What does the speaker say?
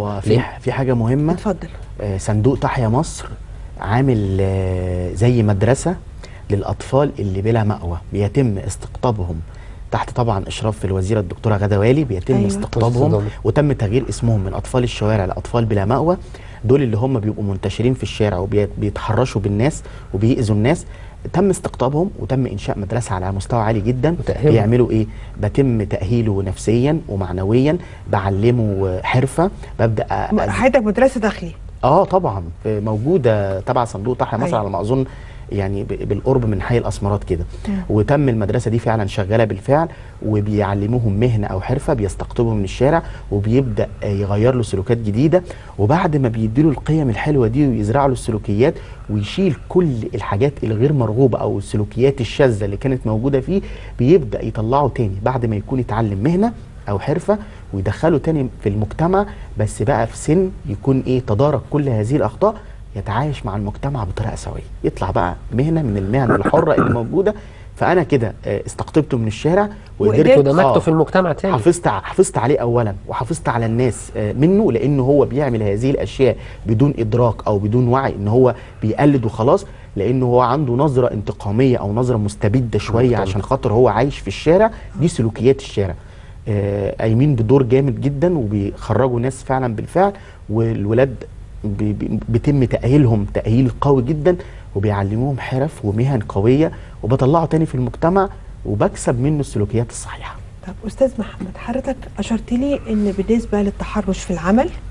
وفي ليه؟ في حاجه مهمه اتفضل آه، صندوق تحيا مصر عامل آه، زي مدرسة للأطفال اللي بلا مأوى بيتم استقطابهم تحت طبعا إشراف الوزيرة الدكتورة غدا والي بيتم أيوة. أيوة. استقطابهم استقطابهم. وتم تغيير اسمهم من أطفال الشوارع لأطفال بلا مأوى دول اللي هم بيبقوا منتشرين في الشارع وبيتحرشوا بالناس وبيأذوا الناس تم استقطابهم وتم انشاء مدرسه على مستوى عالي جدا وتأهيلهم. بيعملوا ايه بتم تاهيله نفسيا ومعنويا بعلمه حرفه ببدا أ- أ- حضرتك مدرسه داخلي اه طبعا آه، موجوده تبع صندوق تحيا مصر أيوة. على ما اظن يعني ب- بالقرب من حي الاسمرات كده وتم المدرسه دي فعلا شغاله بالفعل وبيعلموهم مهنه او حرفه بيستقطبوا من الشارع وبيبدا آه، يغير له سلوكات جديده وبعد ما بيديله القيم الحلوه دي ويزرع له السلوكيات ويشيل كل الحاجات الغير مرغوبه او السلوكيات الشاذه اللي كانت موجوده فيه بيبدا يطلعه تاني بعد ما يكون اتعلم مهنه او حرفه ويدخله تاني في المجتمع بس بقى في سن يكون ايه تدارك كل هذه الاخطاء يتعايش مع المجتمع بطريقه سويه يطلع بقى مهنه من المهن الحره اللي موجوده فانا كده آه، استقطبته من الشارع وقدرت- ودمجته آه، في المجتمع تاني حافظت ع- حافظت عليه اولا وحافظت على الناس آه، منه لانه هو بيعمل هذه الاشياء بدون ادراك او بدون وعي ان هو بيقلد وخلاص لانه هو عنده نظره انتقاميه او نظره مستبده شويه مختلف. عشان خاطر هو عايش في الشارع دي سلوكيات الشارع آه، قايمين بدور جامد جدا وبيخرجوا ناس فعلا بالفعل والولاد بي- بي- بيتم تأهيلهم تأهيل قوي جدا وبيعلموهم حرف ومهن قوية وبطلعه تاني في المجتمع وبكسب منه السلوكيات الصحيحة طب استاذ محمد حضرتك اشرت لي ان بالنسبه للتحرش في العمل